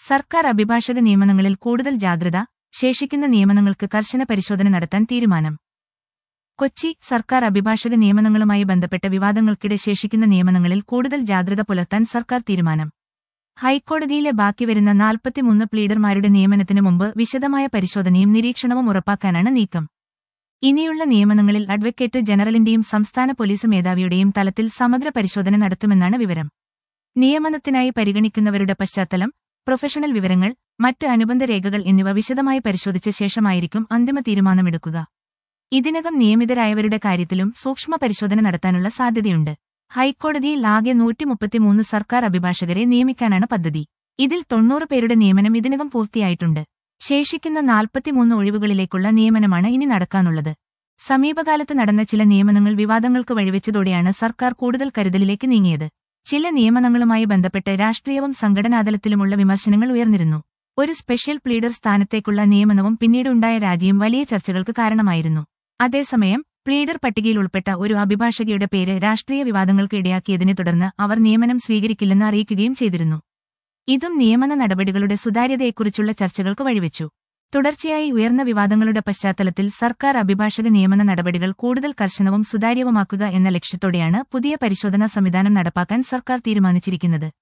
സർക്കാർ അഭിഭാഷക നിയമനങ്ങളിൽ കൂടുതൽ ജാഗ്രത ശേഷിക്കുന്ന നിയമനങ്ങൾക്ക് കർശന പരിശോധന നടത്താൻ തീരുമാനം കൊച്ചി സർക്കാർ അഭിഭാഷക നിയമനങ്ങളുമായി ബന്ധപ്പെട്ട വിവാദങ്ങൾക്കിടെ ശേഷിക്കുന്ന നിയമനങ്ങളിൽ കൂടുതൽ ജാഗ്രത പുലർത്താൻ സർക്കാർ തീരുമാനം ഹൈക്കോടതിയിലെ ബാക്കി വരുന്ന നാൽപ്പത്തിമൂന്ന് പ്ലീഡർമാരുടെ നിയമനത്തിന് മുമ്പ് വിശദമായ പരിശോധനയും നിരീക്ഷണവും ഉറപ്പാക്കാനാണ് നീക്കം ഇനിയുള്ള നിയമനങ്ങളിൽ അഡ്വക്കേറ്റ് ജനറലിന്റെയും സംസ്ഥാന പോലീസ് മേധാവിയുടെയും തലത്തിൽ സമഗ്ര പരിശോധന നടത്തുമെന്നാണ് വിവരം നിയമനത്തിനായി പരിഗണിക്കുന്നവരുടെ പശ്ചാത്തലം പ്രൊഫഷണൽ വിവരങ്ങൾ മറ്റ് അനുബന്ധ രേഖകൾ എന്നിവ വിശദമായി പരിശോധിച്ച ശേഷമായിരിക്കും അന്തിമ തീരുമാനമെടുക്കുക ഇതിനകം നിയമിതരായവരുടെ കാര്യത്തിലും സൂക്ഷ്മ പരിശോധന നടത്താനുള്ള സാധ്യതയുണ്ട് ഹൈക്കോടതിയിൽ ആകെ നൂറ്റിമുപ്പത്തിമൂന്ന് സർക്കാർ അഭിഭാഷകരെ നിയമിക്കാനാണ് പദ്ധതി ഇതിൽ തൊണ്ണൂറ് പേരുടെ നിയമനം ഇതിനകം പൂർത്തിയായിട്ടുണ്ട് ശേഷിക്കുന്ന നാൽപ്പത്തിമൂന്ന് ഒഴിവുകളിലേക്കുള്ള നിയമനമാണ് ഇനി നടക്കാനുള്ളത് സമീപകാലത്ത് നടന്ന ചില നിയമനങ്ങൾ വിവാദങ്ങൾക്ക് വഴിവെച്ചതോടെയാണ് സർക്കാർ കൂടുതൽ കരുതലിലേക്ക് നീങ്ങിയത് ചില നിയമനങ്ങളുമായി ബന്ധപ്പെട്ട് രാഷ്ട്രീയവും സംഘടനാതലത്തിലുമുള്ള വിമർശനങ്ങൾ ഉയർന്നിരുന്നു ഒരു സ്പെഷ്യൽ പ്ലീഡർ സ്ഥാനത്തേക്കുള്ള നിയമനവും പിന്നീടുണ്ടായ രാജിയും വലിയ ചർച്ചകൾക്ക് കാരണമായിരുന്നു അതേസമയം പ്ലീഡർ പട്ടികയിൽ ഉൾപ്പെട്ട ഒരു അഭിഭാഷകയുടെ പേര് രാഷ്ട്രീയ വിവാദങ്ങൾക്ക് ഇടയാക്കിയതിനെ തുടർന്ന് അവർ നിയമനം സ്വീകരിക്കില്ലെന്ന് അറിയിക്കുകയും ചെയ്തിരുന്നു ഇതും നിയമന നടപടികളുടെ സുതാര്യതയെക്കുറിച്ചുള്ള ചർച്ചകൾക്ക് വഴിവെച്ചു തുടർച്ചയായി ഉയർന്ന വിവാദങ്ങളുടെ പശ്ചാത്തലത്തിൽ സർക്കാർ അഭിഭാഷക നിയമന നടപടികൾ കൂടുതൽ കർശനവും സുതാര്യവുമാക്കുക എന്ന ലക്ഷ്യത്തോടെയാണ് പുതിയ പരിശോധനാ സംവിധാനം നടപ്പാക്കാൻ സർക്കാർ തീരുമാനിച്ചിരിക്കുന്നത്